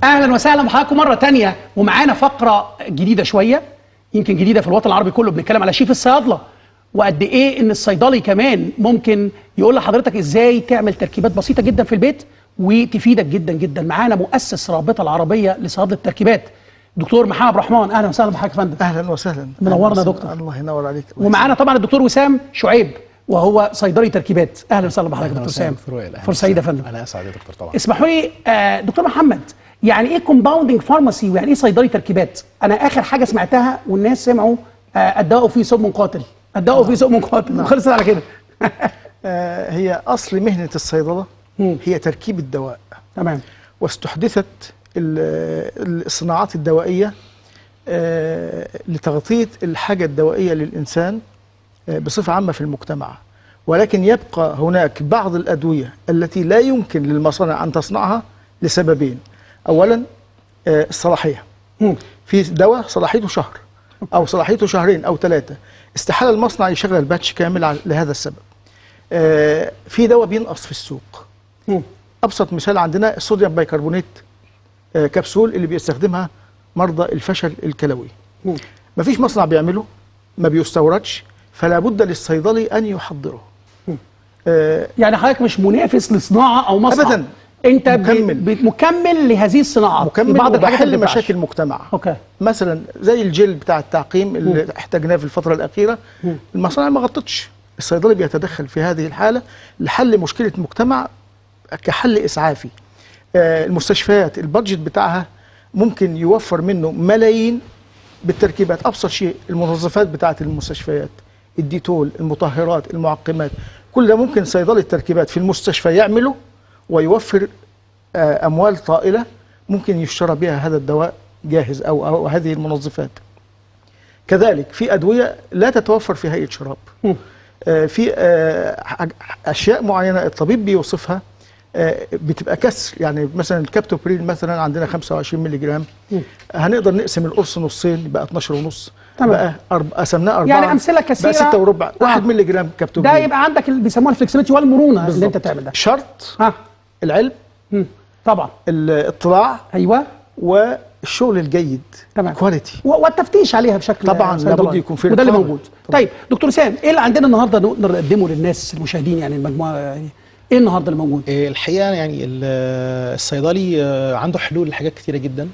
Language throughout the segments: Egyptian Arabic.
اهلا وسهلا بحضراتكم مره تانية ومعانا فقره جديده شويه يمكن جديده في الوطن العربي كله بنتكلم على شيف الصيادله وقد ايه ان الصيدلي كمان ممكن يقول لحضرتك ازاي تعمل تركيبات بسيطه جدا في البيت وتفيدك جدا جدا معانا مؤسس رابطه العربيه لصيادله التركيبات دكتور محمد عبد الرحمن اهلا وسهلا بحضرتك يا فندم اهلا وسهلا منورنا أهلاً يا وسهلاً. دكتور. الله ينور عليك ومعانا طبعا الدكتور وسام شعيب وهو صيدلي تركيبات اهلا وسهلا بحضرتك يا دكتور وسهلا سام دكتور وائل. أهلا فرصه سعيده يا وسهلا. فندم انا اسعد يا دكتور طبعا اسمحوا لي آه دكتور محمد يعني ايه كومباوندنج فارماسي ويعني ايه صيدلي تركيبات؟ انا اخر حاجه سمعتها والناس سمعوا آه الدواء فيه سم قاتل، الدواء فيه سم قاتل وخلصت على كده. آه هي اصل مهنه الصيدله مم. هي تركيب الدواء تمام واستحدثت ال- الصناعات الدوائيه آه لتغطيه الحاجه الدوائيه للانسان آه بصفه عامه في المجتمع ولكن يبقى هناك بعض الادويه التي لا يمكن للمصانع ان تصنعها لسببين اولا آه الصلاحيه مم. في دواء صلاحيته شهر او صلاحيته شهرين او ثلاثه استحاله المصنع يشغل باتش كامل على- لهذا السبب آه، في دواء بينقص في السوق مم. ابسط مثال عندنا الصوديوم بايكربونات آه، كبسول اللي بيستخدمها مرضى الفشل الكلوي مم. مفيش مصنع بيعمله ما بيستوردش فلا بد للصيدلي ان يحضره آه، يعني حضرتك مش منافس لصناعه او مصنع أبداً. انت ب- مكمل. ب- مكمل لهذه الصناعات في مكمل بعض الحاجات اللي وبحل ما تنفعش. مشاكل المجتمع اوكي مثلا زي الجل بتاع التعقيم اللي احتاجناه في الفترة الأخيرة مم. المصانع ما غطتش الصيدلي بيتدخل في هذه الحالة لحل مشكلة مجتمع كحل إسعافي آه، المستشفيات البادجت بتاعها ممكن يوفر منه ملايين بالتركيبات أبسط شيء المنظفات بتاعة المستشفيات الديتول المطهرات المعقمات كل ده ممكن صيدلي التركيبات في المستشفى يعمله ويوفر آه، أموال طائلة ممكن يشترى بها هذا الدواء جاهز أو, أو هذه المنظفات كذلك في أدوية لا تتوفر في هيئة شراب مم. آه، في آه، حاج- أشياء معينة الطبيب بيوصفها آه، بتبقى كسر يعني مثلا الكابتوبرين مثلا عندنا 25 مللي جرام مم. هنقدر نقسم القرص نصين يبقى 12 ونص تمام. بقى أرب... قسمناه أربعة يعني أمثلة كثيرة. بقى 6 وربع 1 آه. مللي جرام كابتوبرين ده يبقى عندك اللي بيسموها الفلكسبيتي والمرونه اللي بالظبط. انت تعمل ده شرط ها العلم مم. طبعا الاطلاع ايوه والشغل الجيد تمام. كواليتي و- والتفتيش عليها بشكل طبعاً، صيدلاني. لابد يكون في وده اللي رقابة. موجود طبعاً. طيب دكتور سام ايه اللي عندنا النهارده نقدر نقدمه للناس المشاهدين يعني المجموعه يعني ايه النهارده اللي موجود إيه الحقيقه يعني ال- الصيدلي آه، عنده حلول لحاجات كتيره جدا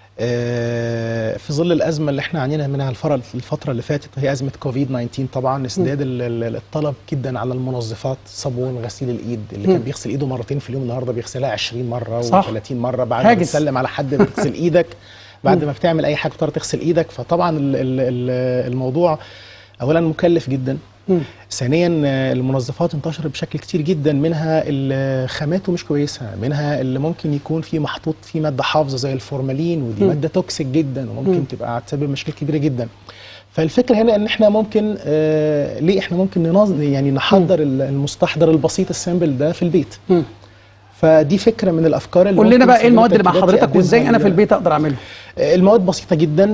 آه، في ظل الازمه اللي احنا عانينا منها الفر- الفتره اللي فاتت وهي ازمه كوفيد 19 طبعا ازداد ال- ال- الطلب جدا على المنظفات صابون غسيل الايد اللي مم. كان بيغسل ايده مرتين في اليوم النهارده بيغسلها 20 مره صح. و30 مره بعد ما هاجس. بتسلم على حد بتغسل ايدك بعد ما بتعمل اي حاجه بتضطر تغسل ايدك فطبعا ال- ال- ال- الموضوع اولا مكلف جدا مم. ثانيا آه، المنظفات انتشرت بشكل كتير جدا منها اللي خاماته مش كويسه منها اللي ممكن يكون فيه محطوط فيه ماده حافظه زي الفورمالين ودي مم. ماده توكسيك جدا وممكن مم. تبقى تسبب مشاكل كبيره جدا فالفكره هنا ان احنا ممكن آه ليه احنا ممكن ننظم يعني نحضر ال- المستحضر البسيط السامبل ده في البيت مم. فدي فكره من الافكار اللي قول لنا ممكن بقى ايه صيدلي المواد اللي مع التركيبات حضرتك وازاي يقدمها انا في لل- البيت اقدر اعمله المواد بسيطة جدا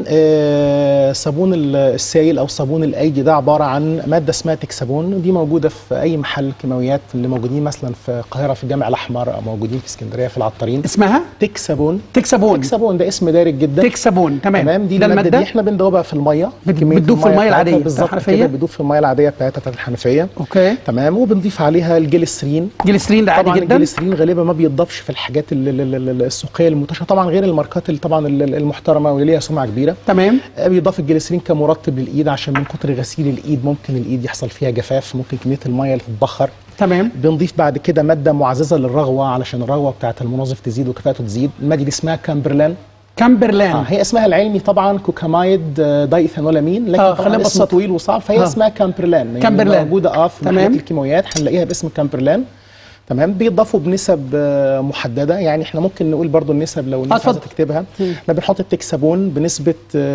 آه، صابون ال- السائل أو صابون الأيدي ده عبارة عن مادة اسمها تكسابون ودي موجودة في أي محل كيماويات اللي موجودين مثلا في القاهرة في الجامع الأحمر أو موجودين في اسكندرية في العطارين اسمها تكسابون تكسبون تكسابون ده اسم دارج جدا تكسبون تمام تمام دي ده المادة دي الماده احنا بندوبها في المية بت- كمية بتدوب في المية بتاعتها العادية بتاع بالظبط الحنفية؟ كده بتدوب في المية العادية بتاعتها بتاعت الحنفية اوكي تمام وبنضيف عليها الجليسرين جليسرين ده عادي طبعا جدا الجليسرين غالبا ما بيتضافش في الحاجات ال- ال- ال- السوقيه المنتشره طبعا غير الماركات اللي طبعا ال- ال- المحترمه واللي ليها سمعه كبيره تمام آه، بيضاف الجليسرين كمرطب للايد عشان من كتر غسيل الايد ممكن الايد يحصل فيها جفاف ممكن كميه الميه اللي تتبخر تمام بنضيف بعد كده ماده معززه للرغوه علشان الرغوه بتاعه المنظف تزيد وكفاءته تزيد الماده دي اسمها كامبرلان كامبرلان آه هي اسمها العلمي طبعا كوكامايد آه، دايثانولامين لكن آه، طبعا خلينا الاسم نبسطها. طويل وصعب فهي آه. اسمها كامبرلان يعني كامبرلان. موجوده اه في تمام. محلات الكيماويات هنلاقيها باسم كامبرلان تمام بيضافوا بنسب آه، محدده يعني احنا ممكن نقول برضو النسب لو الناس اتفضل. عايزه تكتبها مم. احنا بنحط التكسابون بنسبه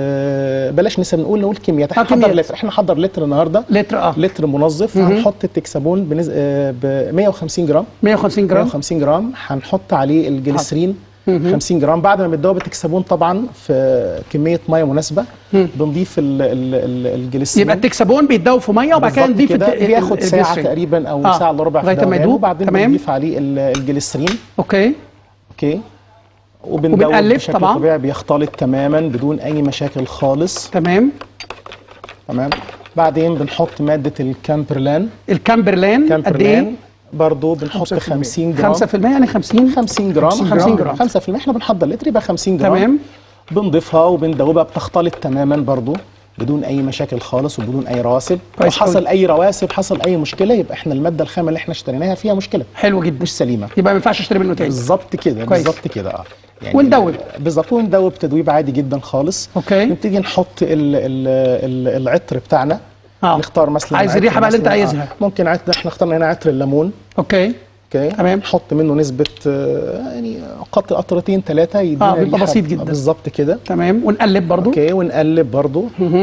آه، بلاش نسب نقول نقول كميات احنا آه، كميات. نحضر لتر احنا نحضر لتر النهارده لتر اه لتر منظف مهم. هنحط التكسابون بنز... آه، ب 150 جرام 150 جرام 150 جرام هنحط عليه الجليسرين مهم. 50 جرام بعد ما بتدوب التكسابون طبعا في كميه ميه مناسبه مم. بنضيف ال ال ال الجليسرين يبقى التكسبون بيتدوب في ميه وبعد كده بالظبط نضيف كده الت- بياخد ال- ساعه الجليسرين. تقريبا او آه، ساعه الا ربع في لغاية ما الدوران، يدوب، وبعدين تمام. بنضيف عليه ال- الجليسرين اوكي اوكي وبندوب وبنقلب بشكل طبعاً. طبيعي بيختلط تماما بدون اي مشاكل خالص تمام تمام بعدين بنحط ماده الكامبرلان الكامبرلان قد ايه كامبرلان برضه بنحط 5%. 50 جرام 5% يعني 50 50 جرام 50 جرام. 5% احنا بنحضر لتر يبقى 50 جرام تمام بنضيفها وبندوبها بتختلط تماما برضو بدون اي مشاكل خالص وبدون اي رواسب لو كويس حصل أوي. اي رواسب حصل اي مشكله يبقى احنا الماده الخام اللي احنا اشتريناها فيها مشكله حلو جدا مش سليمه يبقى ما ينفعش اشتري منه تاني بالظبط كده كويس. بالظبط كده اه وندوب. بالظبط وندوب تدويب عادي جدا خالص أوكي. نبتدي نحط ال ال ال العطر بتاعنا آه. نختار مثلا عايز عطر الريحة بقى اللي أنت مثلاً، عايزها. آه. ممكن عطر احنا اخترنا هنا عطر الليمون اوكي اوكي تمام. نحط منه نسبه آه، يعني قطر قطرتين ثلاثه يدينا آه، بيبقى ريحة بسيط جدا. بالظبط كده تمام ونقلب برضو اوكي ونقلب برضو مهم.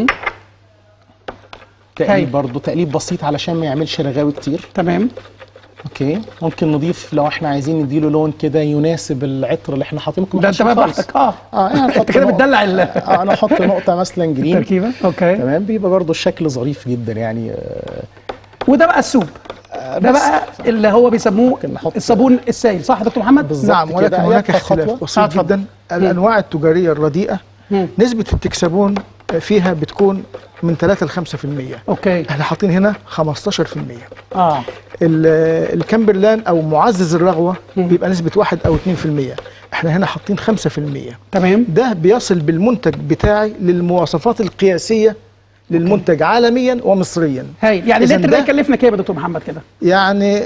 هاي. تقليب برضو تقليب بسيط علشان ما يعملش رغاوي كتير تمام اوكي ممكن نضيف لو احنا عايزين نديله لون كده يناسب العطر اللي احنا حاطينه ممكن ما ده انت نحطش بقى خالص. براحتك اه اه يعني انت نحط كده نقطة- بتدلع ال- اه انا احط نقطه مثلا جرين التركيبه اوكي تمام بيبقى برضو الشكل ظريف جدا يعني آه وده بقى السوب ده بس. بقى اللي هو بيسموه ممكن نحط- الصابون السائل صح يا دكتور محمد بالظبط نعم ولكن كده. هناك يبقى اختلاف خطوة. آه، بسيط اتفضل. جدا الانواع التجاريه الرديئه مم. نسبه التكسبون فيها بتكون من 3 ل 5% اوكي احنا حاطين هنا 15% اه ال- الكامبرلان او معزز الرغوه بيبقى نسبه 1 او 2% احنا هنا حاطين 5% تمام ده بيصل بالمنتج بتاعي للمواصفات القياسيه للمنتج عالميا ومصريا هاي يعني إذن اللتر ده ده- يكلفنا كام يا دكتور محمد كده يعني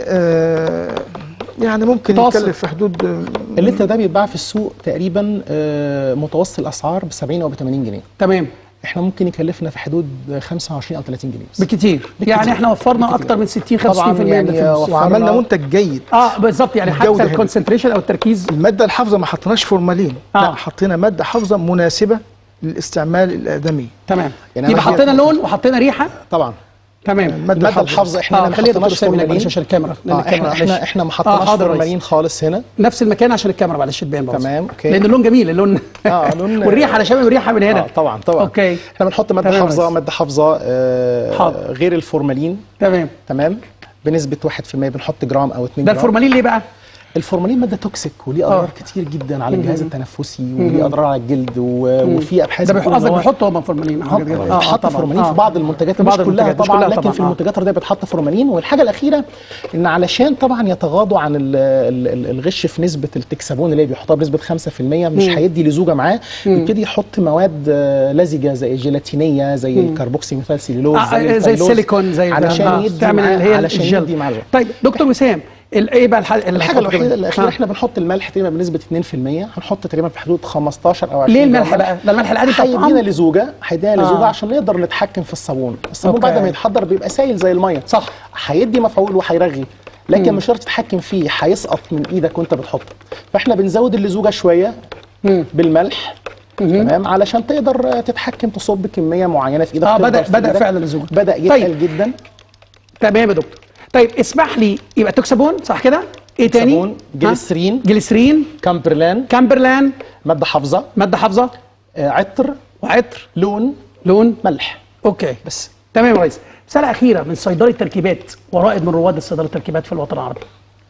آه يعني ممكن متوسط. يتكلف في حدود آه، اللتر ده بيتباع في السوق تقريبا آه متوسط الاسعار ب 70 او ب 80 جنيه تمام احنا ممكن يكلفنا في حدود 25 او 30 جنيه بس. بكتير يعني احنا وفرنا بكتير. اكتر من 60 65% طبعاً من يعني الفلوس وفرنا- وعملنا منتج جيد اه بالظبط يعني حتى الجودة هنا. الكونسنتريشن او التركيز الماده الحافظه ما حطيناش فورمالين آه. لا حطينا ماده حافظه مناسبه للاستعمال الادمي تمام يعني أنا يبقى دي- حطينا لون وحطينا ريحه طبعا تمام المادة الماده الحافظة. الحافظه احنا اه هنا ما خلينا دكتور حطيناش سامي هناك فورمالين معلش عشان الكاميرا لأن اه الكاميرا احنا معلش. احنا احنا ما آه، حطيناش حاضر يا ريس. فورمالين خالص هنا نفس المكان عشان الكاميرا معلش تبان برضه. تمام، أوكي. لان اللون جميل اللون اه لون والريحه انا شامم الريحه من هنا اه طبعا طبعا اوكي احنا بنحط ماده تمام يا حافظه ريس. ماده حافظه آه حاضر. غير الفورمالين تمام تمام بنسبه 1% بنحط جرام او 2 ده جرام الفورمالين ليه بقى؟ الفورمالين ماده توكسيك وليه آه. اضرار كتير جدا على الجهاز التنفسي وليه اضرار على الجلد و... وفي ابحاث ده بتقول بيحط إن قصدك هو- بيحطوا هم فورمالين حاجات كده. اه بيتحط طبعاً. فورمالين آه. في بعض المنتجات في مش بعض كلها المنتجات، مش طبعا كلها لكن طبعاً، في آه. المنتجات الرديئه بيتحط فورمالين والحاجه الاخيره ان علشان طبعا يتغاضوا عن ال ال ال الغش في نسبه التكسبون اللي هي بيحطها بنسبه 5% مش هيدي لزوجه معاه يبتدي يحط مواد آه، لزجه زي الجيلاتينيه زي الكربوكسي مثال سيلولوز آه زي الفيلوز، السيليكون زي علشان آه. يدي تعمل معاه اللي هي علشان الجل. يدي معاه طيب دكتور وسام ال- ايه بقى الح- اللي الحاجه هتحطه الوحيده كمان؟ الاخيره آه. احنا بنحط الملح تقريبا بنسبه 2% هنحط تقريبا في حدود 15 او 20 ليه جرام الملح بقى؟ ده الملح العادي بتاع الطعام؟ هيدينا لزوجه هيدينا آه. لزوجه عشان نقدر نتحكم في الصابون الصابون أوكي. بعد ما يتحضر بيبقى سائل زي الميه صح. هيدي مفعول وهيرغي لكن مش شرط تتحكم فيه هيسقط من ايدك وانت بتحطه فاحنا بنزود اللزوجه شويه مم. بالملح تمام علشان تقدر تتحكم تصب كميه معينه في ايدك اه تفضل بدا في بدا إيدك. فعلا الزوج بدا يتقل طيب جدا تمام يا دكتور طيب اسمح لي يبقى توكسابون صح كده؟ ايه تاني؟ صابون ها؟ جليسرين جليسرين كامبرلان كامبرلان ماده حافظه ماده حافظه آه، عطر وعطر لون لون ملح اوكي بس تمام يا ريس رساله اخيره من صيدلي التركيبات ورائد من رواد الصيدله التركيبات في الوطن العربي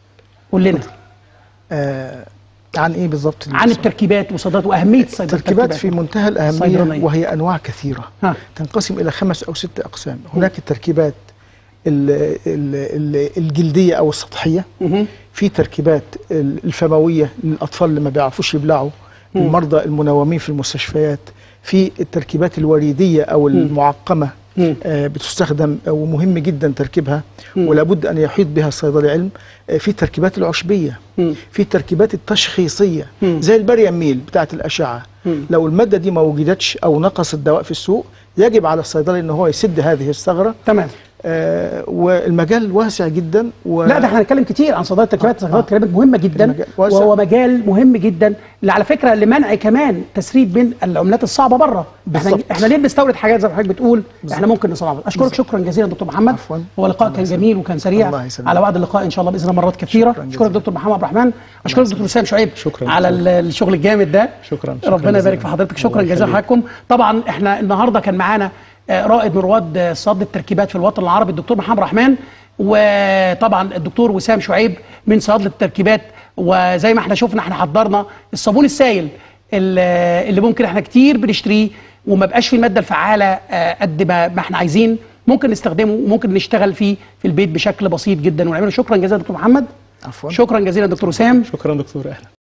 قول لنا آه عن ايه بالظبط عن التركيبات وصيدلات واهميه صيدله التركيبات في منتهى الأهمية صيدلانية. وهي أنواع كثيرة ها. تنقسم إلى خمس أو ست أقسام هناك التركيبات ال- ال- ال- الجلدية أو السطحية مهم. في تركيبات ال- الفموية للأطفال اللي ما بيعرفوش يبلعوا المرضى المنومين في المستشفيات في التركيبات الوريدية أو المعقمة مم. آه، بتستخدم ومهم جدا تركيبها ولابد أن يحيط بها الصيدلي علم آه، في التركيبات العشبية مم. في التركيبات التشخيصية مم. زي الباريام ميل بتاعت الأشعة مم. لو المادة دي ما وجدتش أو نقص الدواء في السوق يجب على الصيدلي أن هو يسد هذه الثغرة تمام آه والمجال واسع جدا و... لا ده احنا هنتكلم كتير عن صيدله التركيبات صيدله التركيبات مهمه جدا المجال واسع. وهو مجال مهم جدا اللي على فكره لمنع كمان تسريب من العملات الصعبه بره احنا بالظبط. احنا ليه بنستورد حاجات زي ما حضرتك بتقول احنا ممكن نصنعها اشكرك شكرا جزيلا دكتور محمد عفواً. هو لقاء كان جميل وكان سريع الله يسلمك. على وعد اللقاء ان شاء الله باذن الله مرات كثيره شكراً اشكرك دكتور محمد عبد الرحمن اشكرك دكتور وسام شعيب شكراً. على ال- الشغل الجامد ده شكراً. شكراً ربنا جزيلاً. يبارك في حضرتك شكرا الله جزيلا يخليك. حضراتكم طبعا احنا النهارده كان معانا آه، رائد من رواد آه، صيدله التركيبات في الوطن العربي الدكتور محمد رحمن وطبعا الدكتور وسام شعيب من صيادله التركيبات وزي ما احنا شفنا احنا حضرنا الصابون السائل اللي اللي ممكن احنا كتير بنشتريه وما بقاش فيه الماده الفعاله آه، قد ما ما احنا عايزين ممكن نستخدمه وممكن نشتغل فيه في البيت بشكل بسيط جدا ونعمله شكرا جزيلا دكتور محمد عفوا شكرا جزيلا دكتور وسام شكرا دكتور اهلا